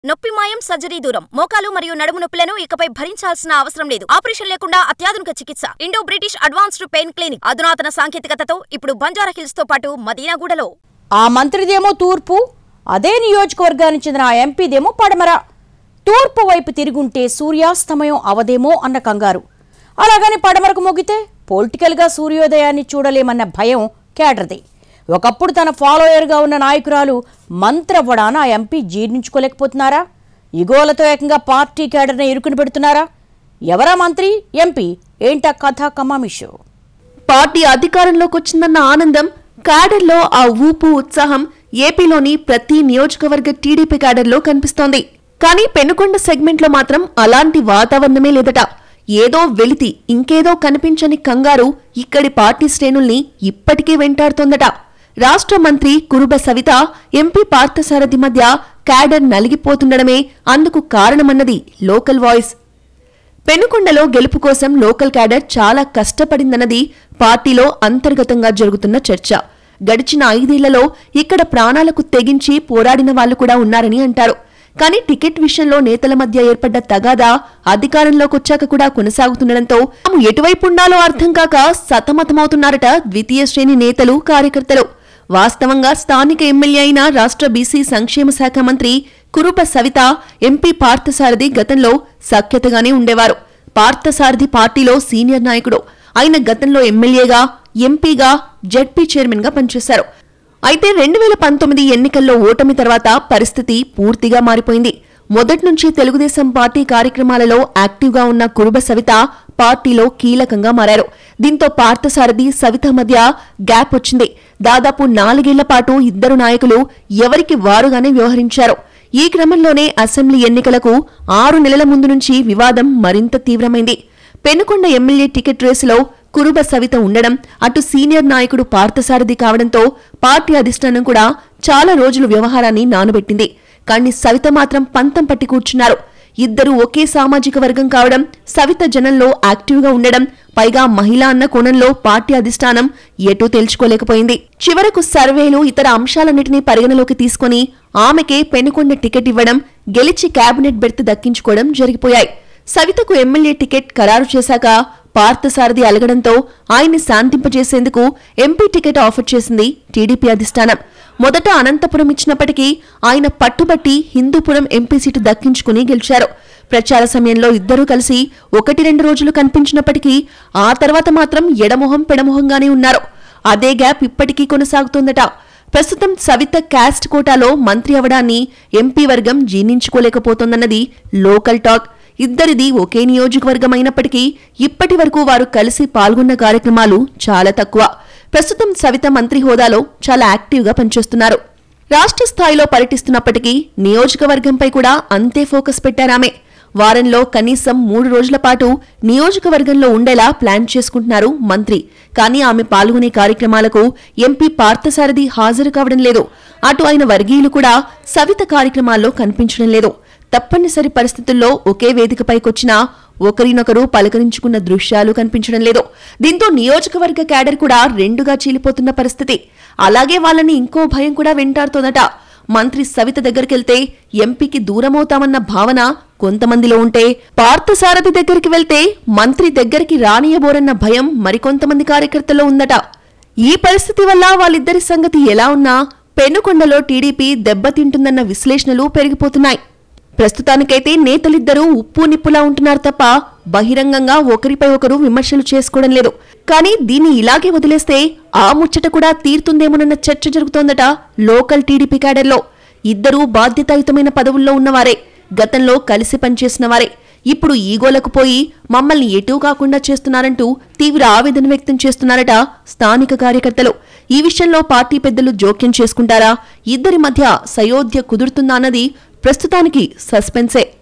నొప్పి మాయం సర్జరీ దూరం మోకాలు మరియు నడుము నొప్పులను ఇకపై భరించాల్సిన అవసరం లేదు ఆపరేషన్ లేకుండా అత్యాధునిక చికిత్స Indo British Advanced Pain Clinic అధునాతన సాంకేతికతతో ఇప్పుడు బంజారా హిల్స్ తో పాటు మదీనాగూడలో ఆ మంత్రిదేమో తూర్పు అదే నియోజకవర్గానికి చెందిన ఆ ఎంపీదేమో పడమర తూర్పు వైపు తిరుగుంటే సూర్యాస్తమయం అవదేమో అన్న కంగారు అలాగని పడమరకు మొగితే పొలిటికల్గా సూర్యోదయాన్ని చూడలేమన్న భయం కేడర్ది ఒకప్పుడు తన ఫాలోయర్గా ఉన్న నాయకురాలు మంత్రవ్వడాన ఆ ఎంపీ జీర్ణించుకోలేకపోతున్నారా ఇగోలతో ఏకంగా పార్టీ కేడర్ని ఇరుకుని పెడుతున్నారా ఎవరా మంత్రి ఎంపీ ఏంటా కథ కమామిషో పార్టీ అధికారంలోకి వచ్చిందన్న ఆనందం క్యాడర్లో ఆ ఊపు ఉత్సాహం ఏపీలోని ప్రతి నియోజకవర్గ టీడీపీ క్యాడర్లో కనిపిస్తోంది కానీ పెనుకొండ సెగ్మెంట్లో మాత్రం అలాంటి వాతావరణమే లేదట ఏదో వెలితి ఇంకేదో కనిపించని కంగారు ఇక్కడి పార్టీ శ్రేణుల్ని ఇప్పటికీ వెంటాడుతోందట రాష్ట్ర మంత్రి కురుబ సవిత ఎంపీ పార్థసారథి మధ్య క్యాడర్ నలిగిపోతుండడమే అందుకు కారణమన్నది లోకల్ వాయిస్ పెనుకొండలో గెలుపు కోసం లోకల్ క్యాడర్ చాలా కష్టపడిందన్నది పార్టీలో అంతర్గతంగా జరుగుతున్న చర్చ గడిచిన ఐదేళ్లలో ఇక్కడ ప్రాణాలకు తెగించి పోరాడిన వాళ్ళు కూడా ఉన్నారని అంటారు కానీ టికెట్ విషయంలో నేతల మధ్య ఏర్పడ్డ తగాదా అధికారంలోకొచ్చాక కూడా కొనసాగుతుండటంతో తాము ఎటువైపు ఉండాలో అర్థం కాక సతమతమవుతున్నారట ద్వితీయ శ్రేణి నేతలు కార్యకర్తలు వాస్తవంగా స్థానిక ఎమ్మెల్యే అయిన రాష్ట్ర బీసీ సంక్షేమ శాఖ మంత్రి కురుప సవిత ఎంపీ పార్థసారథి గతంలో సఖ్యతగానే ఉండేవారు పార్థసారథి పార్టీలో సీనియర్ నాయకుడు ఆయన గతంలో ఎమ్మెల్యేగా ఎంపీగా జడ్పీ చైర్మన్ గా పనిచేశారు అయితే రెండు వేల పంతొమ్మిది ఎన్నికల్లో ఓటమి తర్వాత పరిస్థితి పూర్తిగా మారిపోయింది మొదటి నుంచి తెలుగుదేశం పార్టీ కార్యక్రమాలలో యాక్టివ్గా ఉన్న కురుబ సవిత పార్టీలో కీలకంగా మారారు దీంతో పార్థసారథి సవిత మధ్య గ్యాప్ వచ్చింది దాదాపు నాలుగేళ్ల పాటు ఇద్దరు నాయకులు ఎవరికి వారుగానే వ్యవహరించారు ఈ క్రమంలోనే అసెంబ్లీ ఎన్నికలకు ఆరు నెలల ముందు నుంచి వివాదం మరింత తీవ్రమైంది పెనుకొండ ఎమ్మెల్యే టికెట్ రేసులో కురుబ సవిత ఉండడం అటు సీనియర్ నాయకుడు పార్థసారథి కావడంతో పార్టీ అధిష్టానం కూడా చాలా రోజులు వ్యవహారాన్ని నానబెట్టింది కానీ సవిత మాత్రం పంతం పట్టి కూర్చున్నారు ఇద్దరు ఒకే సామాజిక వర్గం కావడం సవిత జనంలో యాక్టివ్గా ఉండడం పైగా మహిళ అన్న కోణంలో పార్టీ అధిష్టానం ఎటూ తేల్చుకోలేకపోయింది చివరకు సర్వేలు ఇతర అంశాలన్నింటినీ పరిగణలోకి తీసుకుని ఆమెకే పెనుకొండ టికెట్ ఇవ్వడం గెలిచి కేబినెట్ బెర్త్ దక్కించుకోవడం జరిగిపోయాయి సవితకు ఎమ్మెల్యే టికెట్ ఖరారు చేశాక పార్థసారథి అలగడంతో ఆయన్ని శాంతింపజేసేందుకు ఎంపీ టికెట్ ఆఫర్ చేసింది టీడీపీ అధిష్టానం మొదట అనంతపురం ఇచ్చినప్పటికీ ఆయన పట్టుబట్టి హిందూపురం ఎంపీ సీటు దక్కించుకుని గెలిచారు ప్రచార సమయంలో ఇద్దరూ కలిసి ఒకటి రెండు రోజులు కనిపించినప్పటికీ ఆ తర్వాత మాత్రం ఎడమొహం పెడమొహంగానే ఉన్నారు అదే గ్యాప్ ఇప్పటికీ కొనసాగుతోందట ప్రస్తుతం సవిత క్యాస్ట్ కోటాలో మంత్రి అవడాన్ని ఎంపీ వర్గం జీర్ణించుకోలేకపోతోందన్నది లోకల్ టాక్ ఇద్దరిది ఒకే నియోజకవర్గం అయినప్పటికీ ఇప్పటి వరకు వారు కలిసి పాల్గొన్న కార్యక్రమాలు చాలా తక్కువ ప్రస్తుతం సవిత మంత్రి హోదాలో చాలా యాక్టివ్గా పనిచేస్తున్నారు రాష్ట్ర స్థాయిలో పర్యటిస్తున్నప్పటికీ నియోజకవర్గంపై కూడా అంతే ఫోకస్ పెట్టారామె వారంలో కనీసం మూడు రోజుల పాటు నియోజకవర్గంలో ఉండేలా ప్లాన్ చేసుకుంటున్నారు మంత్రి కానీ ఆమె పాల్గొనే కార్యక్రమాలకు ఎంపీ పార్థసారథి హాజరు కావడం లేదు అటు ఆయన వర్గీయులు కూడా సవిత కార్యక్రమాల్లో కనిపించడం లేదు తప్పనిసరి పరిస్థితుల్లో ఒకే వేదికపైకొచ్చినా ఒకరినొకరు పలకరించుకున్న దృశ్యాలు కనిపించడం లేదు దీంతో నియోజకవర్గ క్యాడర్ కూడా రెండుగా చీలిపోతున్న పరిస్థితి అలాగే వాళ్ళని ఇంకో భయం కూడా వెంటాడుతోందట మంత్రి సవిత దగ్గరికెళ్తే ఎంపీకి దూరమవుతామన్న భావన కొంతమందిలో ఉంటే పార్థసారథి దగ్గరికి వెళ్తే మంత్రి దగ్గరికి రానియబోరన్న భయం మరికొంతమంది కార్యకర్తల్లో ఉందట ఈ పరిస్థితి వల్ల వాళ్ళిద్దరి సంగతి ఎలా ఉన్నా పెనుకొండలో టీడీపీ దెబ్బతింటుందన్న విశ్లేషణలు పెరిగిపోతున్నాయి ప్రస్తుతానికైతే నేతలిద్దరూ ఉప్పు నిప్పులా ఉంటున్నారు తప్ప బహిరంగంగా ఒకరిపై ఒకరు విమర్శలు చేసుకోవడం లేదు కానీ దీన్ని ఇలాగే వదిలేస్తే ఆ ముచ్చట కూడా తీరుతుందేమోనన్న చర్చ జరుగుతోందట లోకల్ టీడీపీ క్యాడర్లో ఇద్దరూ బాధ్యతాయుతమైన పదవుల్లో ఉన్నవారే గతంలో కలిసి పనిచేసిన వారే ఇప్పుడు ఈగోలకు పోయి మమ్మల్ని ఎటూ కాకుండా చేస్తున్నారంటూ తీవ్ర ఆవేదన వ్యక్తం చేస్తున్నారట స్థానిక కార్యకర్తలు ఈ విషయంలో పార్టీ పెద్దలు జోక్యం చేసుకుంటారా ఇద్దరి మధ్య సయోధ్య కుదురుతుందా అన్నది ప్రస్తుతానికి సస్పెన్సే